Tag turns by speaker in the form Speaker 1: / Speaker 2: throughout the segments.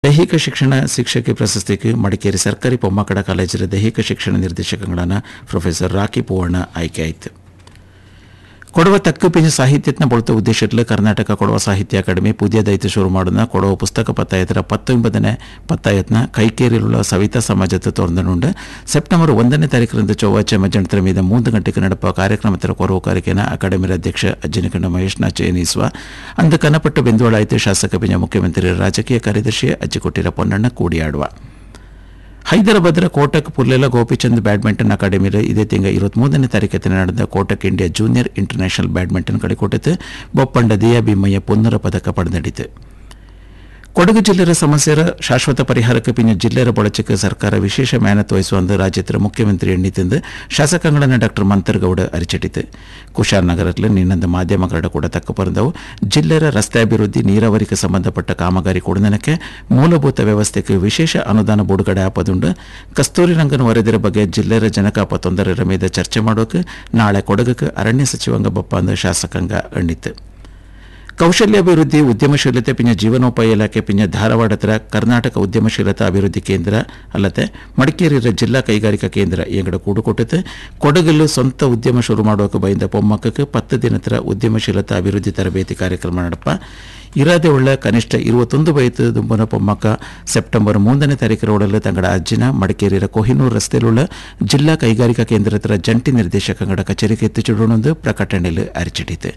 Speaker 1: ದೈಹಿಕ ಶಿಕ್ಷಣ ಶಿಕ್ಷಕಿ ಪ್ರಶಸ್ತಿಗೆ ಮಡಿಕೇರಿ ಸರ್ಕಾರಿ ಪೊಮ್ಮಕ್ಕಡ ಕಾಲೇಜಿನ ದೈಹಿಕ ಶಿಕ್ಷಣ ನಿರ್ದೇಶಕಗಳಾன ಪ್ರೊಫೆಸರ್ ರಾಕಿ ಪೂವಣ್ಣ ಆಯ್ಕೆಯಾಯಿತು ಕೊಡವ ತಕ್ಕು ಪಿಂಜ ಸಾಹಿತ್ಯತ್ನ ಬೊಳುತ್ತ ಉದ್ದೇಶದಲ್ಲಿ ಕರ್ನಾಟಕ ಕೊಡವ ಸಾಹಿತ್ಯ ಅಕಾಡೆಮಿ ಪುದಿಯದೈತು ಶುರು ಮಾಡುന്ന ಕೊಡವ ಪುಸ್ತಕ ಪತ್ತಾಯತರ ಪತ್ತೊಂಬದನೇ ಪತ್ತಾಯತ್ನ ಕೈಕೇರಿലുള്ള ಸವಿತಾ ಸಮಾಜದ ತೋರ್ದನುಂಡು ಸೆಪ್ಟೆಂಬರ್ ಒಂದನೇ ತಾರೀಕರಂದು ಚೊವ್ವಾಚೆ ಮಧ್ಯಾಹ್ನದ ಮೀದ ಮೂರು ಗಂಟೆಗೆ ನಡೆಪ ಕಾರ್ಯಕ್ರಮದ ಕೊರವು ಕಾರಿಕೆನ ಅಕಾಡೆಮಿ ಅಧ್ಯಕ್ಷ ಅಜ್ಜನಿಕಂಡ ಮಹೇಶ್ ಚಯನಿಸುವ ಅಂದು ಕನಪಟ್ಟು ಬೆಂದುವಳಾಯಿತು ಶಾಸಕ ಪಿಂಜ ಮುಖ್ಯಮಂತ್ರಿ ರಾಜಕೀಯ ಕಾರ್ಯದರ್ಶಿ ಅಜ್ಜಿಕೊಟ್ಟಿರ ಪೊನ್ನಣ್ಣ ಕೂಡಿಯಾಡುವ ಹೈದರಾಬಾದ್ರ ಕೋಟಕ್ ಪುಲ್ಲೆಲ ಗೋಪಿಚಂದ್ ಬ್ಯಾಡ್ಮಿಂಟನ್ ಅಕಾಡೆಮಿಯಲ್ಲಿ ಇದೇ ತಿಂಗಳ ಇರುವತ್ಮೂರನೇ ತಾರೀಕത്തിന് ನಡೆದ Kotak India junior international badminton ಕಳಿಕೊಟ್ಟಿತು ಬೊಪ್ಪಂಡ ದಿಯಾ ಭೀಮಯ್ಯ ಪೊನ್ನರ ಪದಕ ಪಡೆದಿಡಿತು ಕೊಡಗು ಜಿಲ್ಲೆಯ ಸಮಸ್ಯೆರ ಶಾಶ್ವತ ಪರಿಹಾರಕ್ಕೆ ಪಿನ್ನ ಜಿಲ್ಲೆಯ ಬಳಚಕ್ಕೆ ಸರ್ಕಾರ ವಿಶೇಷ ಮೆಹನತ್ ವಹಿಸುವಂದು ರಾಜ್ಯದ ಮುಖ್ಯಮಂತ್ರಿ ಎಣ್ಣಿತಿಂದು ಶಾಸಕಾಂಗಣ ಡಾಕ್ಟರ್ ಮಂತರ್ಗೌಡ ಅರಿಚಿಟ್ಟಿತು ಕುಶಾರ್ ನಗರದಲ್ಲಿ ನಿನ್ನಂದು ಮಾಧ್ಯಮಗಳ ಕೂಡ ತಕ್ಕ ಪರಂದವು ಜಿಲ್ಲೆಯ ರಸ್ತೆ ಅಭಿವೃದ್ಧಿ ನೀರಾವರಿಗೆ ಸಂಬಂಧಪಟ್ಟ ಕಾಮಗಾರಿ ಕೊಡದನಕ್ಕೆ ಮೂಲಭೂತ ವ್ಯವಸ್ಥೆಗೆ ವಿಶೇಷ ಅನುದಾನ ಬಿಡುಗಡೆ ಆಪದುಂಡು ಕಸ್ತೂರಿ ರಂಗನ್ ವರದಿರ ಬಗ್ಗೆ ಜಿಲ್ಲೆಯ ಜನಕಾಪ ತೊಂದರೆರ ಮೇಲೆ ಚರ್ಚೆ ಮಾಡೋಕೆ ನಾಳೆ ಕೊಡಗಕ್ಕೆ ಅರಣ್ಯ ಸಚಿವಾಂಗ ಬಪ್ಪ ಅಂದ ಶಾಸಕಾಂಗ ಎಣ್ಣಿತು ಕೌಶಲ್ಯಾಭಿವೃದ್ಧಿ ಉದ್ಯಮಶೀಲತೆ ಪಿಂಜ ಜೀವನೋಪಾಯ ಇಲಾಖೆ ಪಿಂಜ ಧಾರವಾಡ ಹತ್ರ ಕರ್ನಾಟಕ ಉದ್ಯಮಶೀಲತಾ ಅಭಿವೃದ್ಧಿ ಕೇಂದ್ರ ಅಲ್ಲದೆ ಮಡಿಕೇರಿಯ ಜಿಲ್ಲಾ ಕೈಗಾರಿಕಾ ಕೇಂದ್ರ ಎಂಗಡ ಕೂಡುಕೊಟ್ಟಿತು ಕೊಡಗಲ್ಲು ಸ್ವಂತ ಉದ್ಯಮ ಶುರು ಮಾಡೋಕೆ ಬೈಂದ ಪೊಮ್ಮಕ್ಕಕ್ಕೆ ಪತ್ತು ದಿನತ್ರ ಉದ್ಯಮಶೀಲತಾ ಅಭಿವೃದ್ಧಿ ತರಬೇತಿ ಕಾರ್ಯಕ್ರಮ ನಡಪ ಇರಾದೆ ಉಳ್ಳ ಕನಿಷ್ಠ ಇರುವತ್ತೊಂದು ಬೈತು ದುಂಬನ ಪೊಮ್ಮಕ್ಕ ಸೆಪ್ಟೆಂಬರ್ ಮೂರನೇ ತಾರೀಕು ರೋಡಲ್ಲಿ ತಂಗಡ ಅಜ್ಜಿನ ಮಡಿಕೇರಿಯ ಕೊಹಿನೂರು ರಸ್ತೆಯಲ್ಲಿರುವ ಜಿಲ್ಲಾ ಕೈಗಾರಿಕಾ ಕೇಂದ್ರ ಹತ್ರ ಜಂಟಿ ನಿರ್ದೇಶಕಂಗಡ ಕಚೇರಿಗೆ ಎತ್ತಿಚಿಡೋಣೊಂದು ಪ್ರಕಟಣೆಯಲ್ಲಿ ಅರಿಚಿಟ್ಟಿತು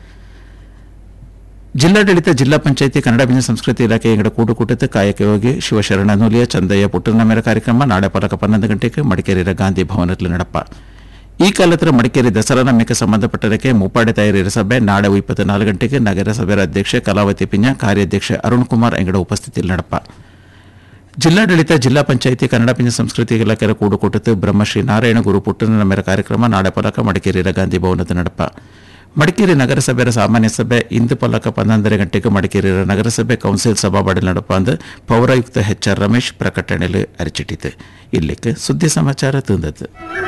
Speaker 1: ಜಿಲ್ಲಾಡಳಿತ ಜಿಲ್ಲಾ ಪಂಚಾಯಿತಿ ಕನ್ನಡ ಭಿನ್ನ ಸಂಸ್ಕೃತಿ ಇಲಾಖೆ ಎಂಗಡ ಕೂಡುಕೂಟದ ಕಾಯಕ್ಕೆ ಹೋಗಿ ಶಿವಶರಣ ನೂಲಿಯ ಚಂದಯ್ಯ ಪುಟ್ಟನಮೆರ ಕಾರ್ಯಕ್ರಮ ನಾಳೆ ಪಲಕ ಪನ್ನೊಂದು ಗಂಟೆಗೆ ಮಡಿಕೇರಿಯ ಗಾಂಧಿ ಭವನದಲ್ಲಿ ನಡಪ ಈ ಕಾಲತ್ರ ಮಡಿಕೇರಿ ದಸರಾ ನಮ್ಯಕ್ಕೆ ಸಂಬಂಧಪಟ್ಟದಕ್ಕೆ ಮುಪ್ಪಾಡೆ ತಯಾರಿರ ಸಭೆ ನಾಳೆ ಇಪ್ಪತ್ನಾಲ್ಕು ಗಂಟೆಗೆ ನಗರಸಭೆಯ ಅಧ್ಯಕ್ಷೆ ಕಲಾವತಿ ಪಿಂಜ ಕಾರ್ಯಾಧ್ಯಕ್ಷ ಅರುಣ್ ಕುಮಾರ್ ಎಂಗಡ ಉಪಸ್ಥಿತಿಯಲ್ಲಿ ನಡಪ ಜಿಲ್ಲಾಡಳಿತ ಜಿಲ್ಲಾ ಪಂಚಾಯಿತಿ ಕನ್ನಡ ಪಿಂಜ ಸಂಸ್ಕೃತಿ ಇಲಾಖೆಯ ಕೂಡುಕೂಟದ ಬ್ರಹ್ಮಶ್ರೀ ನಾರಾಯಣ ಗುರು ಪುಟ್ಟನಮೆರ ಕಾರ್ಯಕ್ರಮ ನಾಳೆ ಪಲಕ ಮಡಿಕೇರಿಯ ಗಾಂಧಿ ಭವನದ ನಡಪ ಮಡಿಕೇರಿ ನಗರಸಭೆಯ ಸಾಮಾನ್ಯ ಸಭೆ ಇಂದು ಪಲಕ ಪನ್ನೊಂದರ ಗಂಟೆಗೆ ಮಡಿಕೇರಿಯ ನಗರಸಭೆ ಕೌನ್ಸಿಲ್ ಸಭಾಬಾಡಿ ನಡಪ ಅಂದು ಪೌರಾಯುಕ್ತ ಎಚ್ ಆರ್ ರಮೇಶ್ ಪ್ರಕಟಣೆಯಲ್ಲಿ ಅರಿಚಿಟ್ಟಿತು ಇಲ್ಲಿಕ್ಕೆ ಸುದ್ದಿ ಸಮಾಚಾರ ತಂದದ್ದು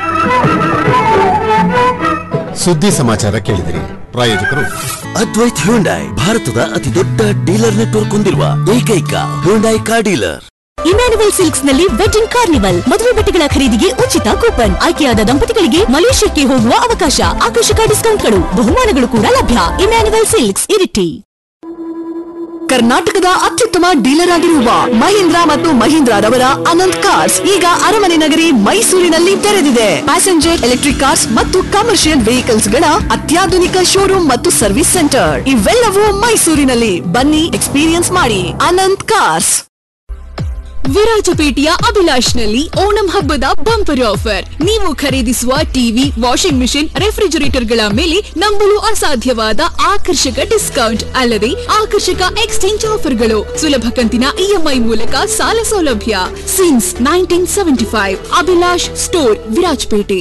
Speaker 2: ಸುದ್ದಿ ಸಮಾಚಾರ ಕೇಳಿದಿರಿ ಪ್ರಾಯೋಜಕರು
Speaker 3: ಅದ್ವೈತ್ ಹ್ಯುಂಡೈ ಭಾರತದ ಅತಿ ದೊಡ್ಡ ಡೀಲರ್ ನೆಟ್ವರ್ಕ್ ಹೊಂದಿರುವ ಏಕೈಕ Hyundai car dealer
Speaker 4: Emmanuel Silks ನಲ್ಲಿ ವೆಡ್ಡಿಂಗ್ ಕಾರ್ನಿವಲ್ ಮದುವೆ ಬಟ್ಟೆಗಳ ಖರೀದಿಗೆ ಉಚಿತ ಕೂಪನ್ ಆಯ್ಕೆಯಾದ ದಂಪತಿಗಳಿಗೆ ಮಲೇಷ್ಯಾಕ್ಕೆ ಹೋಗುವ ಅವಕಾಶ ಆಕರ್ಷಕ ಡಿಸ್ಕೌಂಟ್ಗಳು ಬಹುಮಾನಗಳು ಕೂಡ ಲಭ್ಯ ಇಮ್ಯಾನುವಲ್ ಸಿಲ್ಕ್ಸ್ ಇರಿಟಿ ಕರ್ನಾಟಕದ ಅತ್ಯುತ್ತಮ ಡೀಲರ್ ಆಗಿರುವ ಮಹೀಂದ್ರ ಮತ್ತು ಮಹೀಂದ್ರರವರ ಅನಂತ್ ಕಾರ್ಸ್ ಈಗ ಅರಮನೆ ನಗರಿ ಮೈಸೂರಿನಲ್ಲಿ ತೆರೆದಿದೆ ಪ್ಯಾಸೆಂಜರ್ ಎಲೆಕ್ಟ್ರಿಕ್ ಕಾರ್ಸ್ ಮತ್ತು ಕಮರ್ಷಿಯಲ್ ವೆಹಿಕಲ್ಸ್ ಗಳ ಅತ್ಯಾಧುನಿಕ ಶೋರೂಮ್ ಮತ್ತು ಸರ್ವಿಸ್ ಸೆಂಟರ್ ಇವೆಲ್ಲವೂ ಮೈಸೂರಿನಲ್ಲಿ ಬನ್ನಿ ಎಕ್ಸ್ಪೀರಿಯನ್ಸ್ ಮಾಡಿ ಅನಂತ್ ಕಾರ್ಸ್ ವಿರಾಜಪೇಟೆಯ ಅಭಿಲಾಷ್ನಲ್ಲಿ ಓಣಂ ಹಬ್ಬದ ಬಂಪರ್ ಆಫರ್ ನೀವು ಖರೀದಿಸುವ ಟಿವಿ ವಾಷಿಂಗ್ ಮಿಷಿನ್ ರೆಫ್ರಿಜರೇಟರ್ಗಳ ಮೇಲೆ ನಂಬಲು ಅಸಾಧ್ಯವಾದ ಆಕರ್ಷಕ ಡಿಸ್ಕೌಂಟ್ ಅಲ್ಲದೆ ಆಕರ್ಷಕ ಎಕ್ಸ್ಚೇಂಜ್ ಆಫರ್ಗಳು ಸುಲಭ ಕಂತಿನ ಇಎಂಐ ಮೂಲಕ ಸಾಲ ಸೌಲಭ್ಯ since nineteen seventy five Abhilash store Virajpet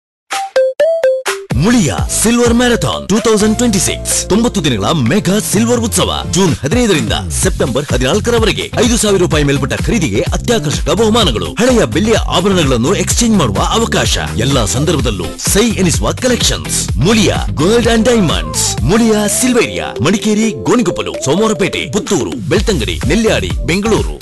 Speaker 3: Muliya silver marathon two thousand twenty six ತೊಂಬತ್ತು ದಿನಗಳ ಮೆಗಾ ಸಿಲ್ವರ್ ಉತ್ಸವ ಜೂನ್ ಹದಿನೈದರಿಂದ ಸೆಪ್ಟೆಂಬರ್ ಹದಿನಾಲ್ಕರವರೆಗೆ ಐದು ಸಾವಿರ ರೂಪಾಯಿ ಮೇಲ್ಪಟ್ಟ ಖರೀದಿಗೆ ಅತ್ಯಾಕರ್ಷಕ ಬಹುಮಾನಗಳು ಹಳೆಯ ಬೆಳ್ಳಿಯ ಆಭರಣಗಳನ್ನು ಎಕ್ಸ್ಚೇಂಜ್ ಮಾಡುವ ಅವಕಾಶ ಎಲ್ಲಾ ಸಂದರ್ಭದಲ್ಲೂ ಸೈ ಎನಿಸುವ collections Muliya gold and diamonds Muliya Silveria Madikeri Gonikoppal Somwarpet Puttur Belthangady Nelyadi Bengaluru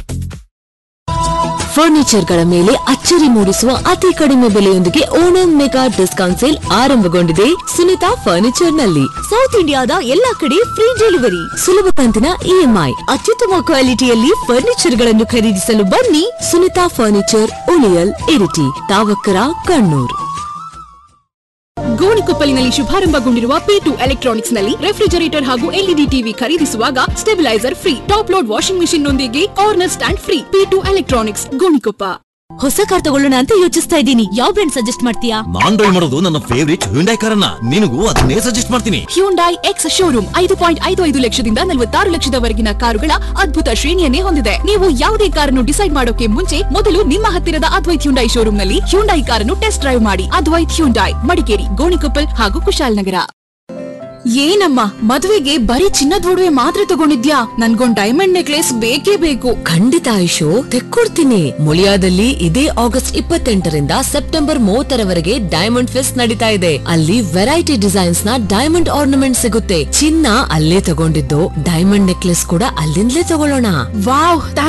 Speaker 4: ಫರ್ನಿಚರ್ಗಳ ಮೇಲೆ ಅಚ್ಚರಿ ಮೂಡಿಸುವ ಅತಿ ಕಡಿಮೆ ಬೆಲೆಯೊಂದಿಗೆ ಓಣಂ ಮೆಗಾ ಡಿಸ್ಕೌಂಟ್ ಸೇಲ್ ಆರಂಭಗೊಂಡಿದೆ ಸುನಿತಾ ಫರ್ನಿಚರ್ ನಲ್ಲಿ ಸೌತ್ ಇಂಡಿಯಾದ ಎಲ್ಲಾ ಕಡೆ ಫ್ರೀ ಡೆಲಿವರಿ ಸುಲಭ ಕಂತಿನ ಇಎಂಐ ಅತ್ಯುತ್ತಮ ಕ್ವಾಲಿಟಿಯಲ್ಲಿ ಫರ್ನಿಚರ್ ಗಳನ್ನು ಖರೀದಿಸಲು ಬನ್ನಿ ಸುನಿತಾ ಫರ್ನಿಚರ್ ಉಳಿಯಲ್ ಇರಿಟಿ ತಾವಕ್ಕರ ಕಣ್ಣೂರ್
Speaker 5: ಗೋಣಿಕೊಪ್ಪಲಿನಲ್ಲಿ ಶುಭಾರಂಭಗೊಂಡಿರುವ ಪಿ ಟು ಎಲೆಕ್ಟ್ರಾನಿಕ್ಸ್ ನಲ್ಲಿ ರೆಫ್ರಿಜರೇಟರ್ ಹಾಗೂ ಎಲ್ಇಡಿ ಟಿವಿ ಖರೀದಿಸುವಾಗ stabiliser free top load washing machine ನೊಂದಿಗೆ corner stand free P two electronics Gonikoppa
Speaker 4: ಹೊಸ ಕಾರ್ ತಗೊಳ್ಳೋಣ ಅಂತ ಯೋಚಿಸ್ತಾ ಇದ್ದೀನಿ ಯಾವ ಬ್ರ್ಯಾಂಡ್ ಸಜೆಸ್ಟ್ ಮಾಡ್ತೀಯಾ
Speaker 3: ನಾನ್ ಡ್ರೈವ್ ಮಾಡೋದು ನನ್ನ ಫೇವರಿಟ್ ಹ್ಯುಂಡೈ ಕಾರನ್ನ ನಿನಗೂ ಅದನ್ನೇ ಸಜೆಸ್ಟ್ ಮಾಡ್ತೀನಿ
Speaker 5: ಹ್ಯೂಂಡೈ ಎಕ್ಸ್ ಶೋರೂಮ್ ಐದು ಪಾಯಿಂಟ್ ಐದು ಐದು ಲಕ್ಷದಿಂದ ನಲವತ್ತಾರು ಲಕ್ಷದವರೆಗಿನ ಕಾರುಗಳ ಅದ್ಭುತ ಶ್ರೇಣಿಯನ್ನೇ ಹೊಂದಿದೆ ನೀವು ಯಾವುದೇ ಕಾರನ್ನು ಡಿಸೈಡ್ ಮಾಡೋಕೆ ಮುಂಚೆ ಮೊದಲು ನಿಮ್ಮ ಹತ್ತಿರದ ಅದ್ವೈತ್ ಹ್ಯುಂಡೈ ಶೋರೂಮ್ ನಲ್ಲಿ ಹ್ಯುಂಡೈ ಕಾರನ್ನು ಟೆಸ್ಟ್ ಡ್ರೈವ್ ಮಾಡಿ ಅದ್ವೈತ್ ಹ್ಯುಂಡೈ ಮಡಿಕೇರಿ ಗೋಣಿಕೊಪ್ಪಲ್ ಹಾಗೂ ಕುಶಾಲನಗರ ಏನಮ್ಮ ಮದುವೆಗೆ ಬರೀ ಚಿನ್ನದ ಒಡವೆ ಮಾತ್ರ ತಗೊಂಡಿದ್ಯಾ ನನ್ಗೊಂದ್ ಡೈಮಂಡ್ ನೆಕ್ಲೆಸ್ ಬೇಕೇ ಬೇಕು
Speaker 4: ಖಂಡಿತ ಆಯುಷು ತೆಕ್ಕೊಡ್ತೀನಿ ಮುಳಿಯಾದಲ್ಲಿ ಇದೇ ಆಗಸ್ಟ್ ಇಪ್ಪತ್ತೆಂಟರಿಂದ ಸೆಪ್ಟೆಂಬರ್ ಮೂವತ್ತರವರೆಗೆ ಡೈಮಂಡ್ ಫೆಸ್ಟ್ ನಡೀತಾ ಇದೆ ಅಲ್ಲಿ ವೆರೈಟಿ ಡಿಸೈನ್ಸ್ ನ ಡೈಮಂಡ್ ಆರ್ನಮೆಂಟ್ ಸಿಗುತ್ತೆ ಚಿನ್ನ ಅಲ್ಲೇ ತಗೊಂಡಿದ್ದು ಡೈಮಂಡ್ ನೆಕ್ಲೆಸ್ ಕೂಡ ಅಲ್ಲಿಂದಲೇ ತಗೊಳ್ಳೋಣ
Speaker 5: ವಾವ್